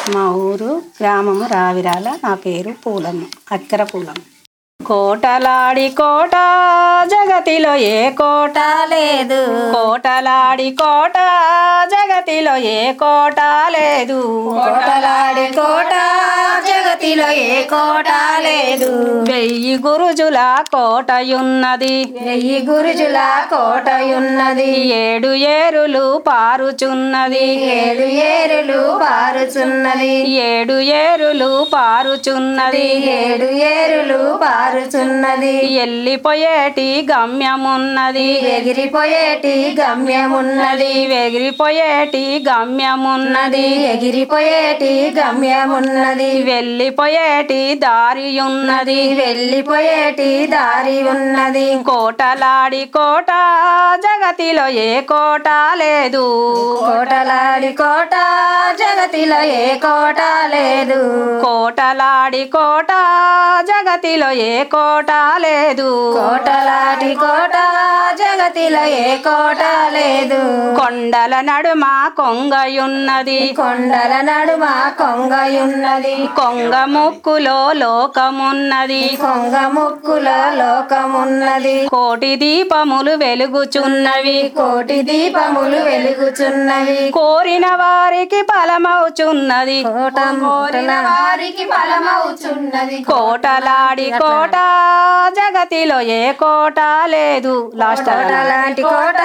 మా ఊరు గ్రామము రావిరాల నా పేరు పూలమ్మ అక్కర పూలమ్మ కోటలాడి కోట జగతిలో ఏ కోట లేదు కోటలాడి కోట జగతిలో ఏ కోట లేదు కోటలాడి కోట జగతిలో ఏ కోట లేదు వెయ్యి గురుజుల కోటయున్నది వెయ్యి గురుజుల కోటయున్నది ఏడు ఏరులు పారుచున్నది ఏడు ఏరులు పారుచున్నది ఏడు ఏరులు పారుచున్నది ఏడు ఏరులు పారుచున్నది ఎల్లిపోయేటి గమ్యమున్నది ఎగిరిపోయేటి గమ్యమున్నది ఎగిరిపోయేటి గమ్యమున్నది ఎగిరిపోయేటి గమ్యమున్నది వెళ్ళిపోయేటి దారి ఉన్నది వెళ్ళిపోయేటి దారి ఉన్నది కోటలాడి కోట జగతిలో ఏ కోట లేదు కోటలాడి కోట జగతిలో ఏ కోట లేదు కోటలాడి కోట జగతిలో ఏ కోట లేదు కోటలాడి కోట జగతిలో ఏ కోట లేదు కొండల నడుమ కొంగయున్నది కొండల నడుమ కొంగయున్నది కొంగ ముక్కులో లోకమున్నది కొంగ ముక్కులో లోకమున్నది కోటి దీపములు వెలుగుచున్నవి కోటి దీపములు వెలుగుచున్నవి కోరిన వారికి ఫలమవుచున్నది కోట కోరిన వారికి ఫలమవుచున్నది కోటలాడి కోట జగతిలో ఏ కోట లేదు లాస్ట్ కోట లాంటి కోట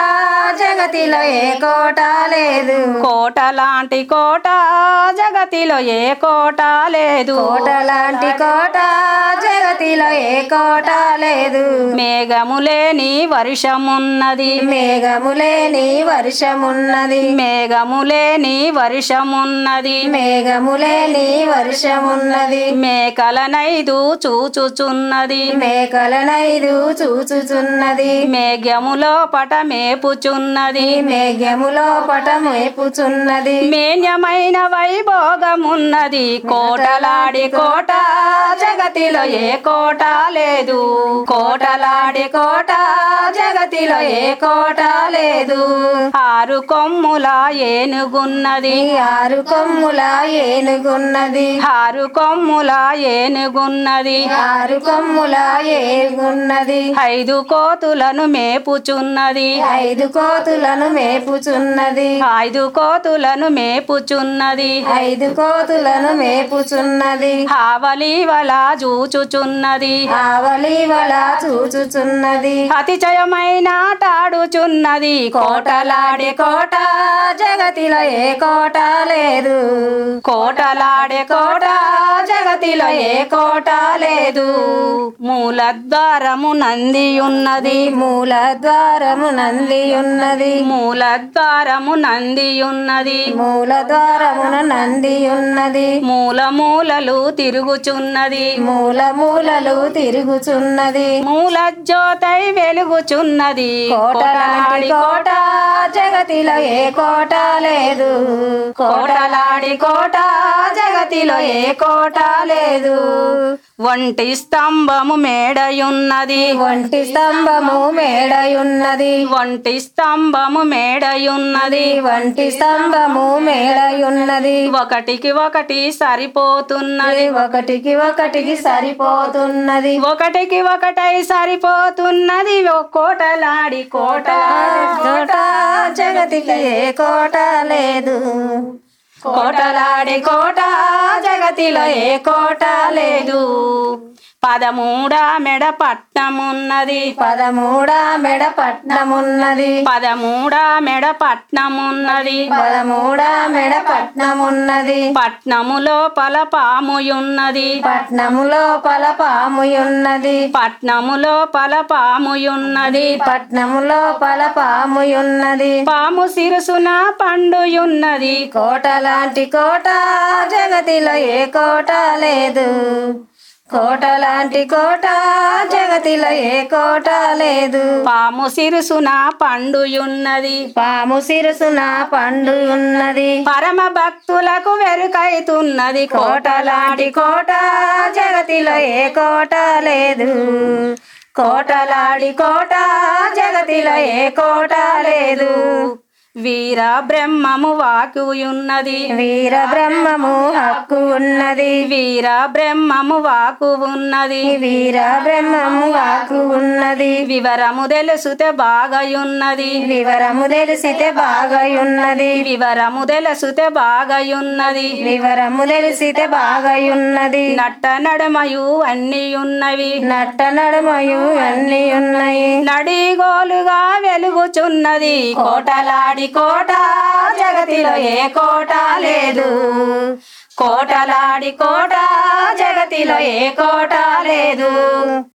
జగతిలో ఏ కోట లేదు కోట లాంటి కోట జగతిలో ఏ కోట లేదు కోట లాంటి కోట జగతిలో ఏ కోట లేదు మేఘములేని వర్షమున్నది మేఘములేని వర్షమున్నది మేఘములేని వర్షమున్నది మేఘములేని వర్షమున్నది మేకలనైదు చూచుచున్నది మేకలనైదు చూచుచున్నది మేఘములో పట మేపుచున్నది మేఘములో పటమేపుచున్నది మేన్యమైన వైభోగమున్నది కోటలాడి కోట జగతిలో ఏ కోట లేదు కోటలాడి కోట జగతిలో ఏ కోట లేదు ఆరు కొమ్ముల ఏనుగున్నది ఆరు కొమ్ముల ఏనుగున్నది ఆరు కొమ్ముల ఏనుగున్నది ఆరు కొమ్ముల ఏనుగున్నది ఐదు కోతులను మేపుచున్నది ఐదు కోతులను మేపుచున్నది ఐదు కోతులను మేపుచున్నది ఐదు కోతులను మేపుచున్నది ఆవలివల చూచుచున్నది ఆవలివల చూచుచున్నది అతిశయమైన తాడుచున్నది కోటలాడే కోట జగతిలో ఏ కోట లేదు కోటలాడే కోట జగతిలో ఏ కోట లేదు మూలద్వారము నంది ఉన్నది మూల ద్వారము నంది ఉన్నది మూలద్వారము నంది ఉన్నది మూల ద్వారమున నంది ఉన్నది మూల మూలలు తిరుగుచున్నది మూల మూలలు తిరుగుచున్నది మూల జ్యోతై వెలుగుచున్నది కోటలాంటి కోట జగతిలో ఏ కోట లేదు కోటలాడి కోట జగతిలో ఏ కోట లేదు ఒంటి స్తంభము మేడయున్నది ఒంటి స్తంభము మేడయున్నది ఒంటి స్తంభము మేడయున్నది వంటి స్తంభము మేడయున్నది ఒకటికి ఒకటి సరిపోతున్నది ఒకటికి ఒకటికి సరిపోతున్నది ఒకటికి ఒకటై సరిపోతున్నది ఓ కోటలాడి కోట కోట జగతికి ఏ కోట లేదు కోటలాడి కోట జగతిలో ఏ కోట లేదు పదమూడ మెడ పట్నమున్నది పదమూడ మెడ పట్నమున్నది పదమూడ మెడ పట్నమున్నది పదమూడ మెడ పట్నమున్నది పట్నములో పల పాముయున్నది పట్నములో పల పాముయున్నది పట్నములో పల పాముయున్నది పట్నములో పల పాముయున్నది పాము సిరుసున పండుయున్నది కోట లాంటి కోట జగతిలో ఏ కోట లేదు కోట లాంటి కోట జగతిలో ఏ కోట లేదు పాము సిరుసున పండుయున్నది పాము సిరుసున పండు ఉన్నది పరమ భక్తులకు వెరుకైతున్నది కోటలాంటి కోట జగతిలో ఏ కోట లేదు కోటలాడి కోట జగతిలో ఏ కోట లేదు వీర బ్రహ్మము వాకుయున్నది వీర బ్రహ్మము హక్కు ఉన్నది వీర బ్రహ్మము వాకు ఉన్నది వీర బ్రహ్మము వాకు ఉన్నది వివరము తెలుసుతే బాగయున్నది వివరము తెలిసితే బాగయున్నది వివరము తెలుసుతే బాగయున్నది వివరము తెలిసితే బాగయున్నది నట్ట నడమయు అన్ని ఉన్నవి నట్ట నడుమయు అన్ని ఉన్నాయి నడిగోలుగా వెలుగుచున్నది కోటలాడి కోట జగతిలో ఏ కోట లేదు కోటలాడి కోట జగతిలో ఏ కోట లేదు